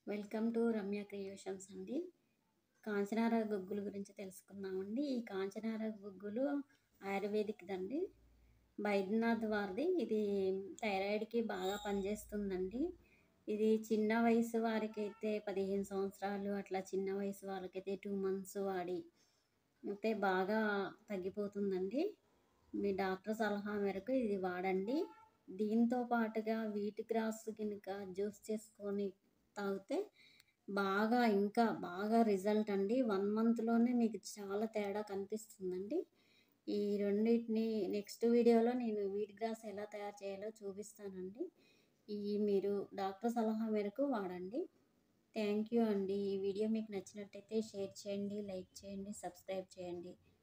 welcome to Ramya creations అండి కాంచనార గుగ్గుల గురించి తెలుసుకుందామండి ఈ కాంచనార గుగ్గులు ఆయుర్వేదిక్ దండి బైద్యనాథ్ వారిది ఇది థైరాయిడ్కి బాగా పనిచేస్తుందండి ఇది చిన్న వయసు వారికి అయితే పదిహేను సంవత్సరాలు అట్లా చిన్న వయసు వాళ్ళకైతే టూ మంత్స్ వాడి అయితే బాగా తగ్గిపోతుందండి మీ డాక్టర్ సలహా మేరకు ఇది వాడండి దీంతో పాటుగా వీట్ గ్రాస్ కనుక జ్యూస్ చేసుకొని తాగితే బాగా ఇంకా బాగా రిజల్ట్ అండి వన్ మంత్లోనే మీకు చాలా తేడా కనిపిస్తుందండి ఈ రెండింటిని నెక్స్ట్ వీడియోలో నేను వీట్ గ్రాస్ ఎలా తయారు చేయాలో చూపిస్తానండి ఈ మీరు డాక్టర్ సలహా మేరకు వాడండి థ్యాంక్ యూ అండి ఈ వీడియో మీకు నచ్చినట్టయితే షేర్ చేయండి లైక్ చేయండి సబ్స్క్రైబ్ చేయండి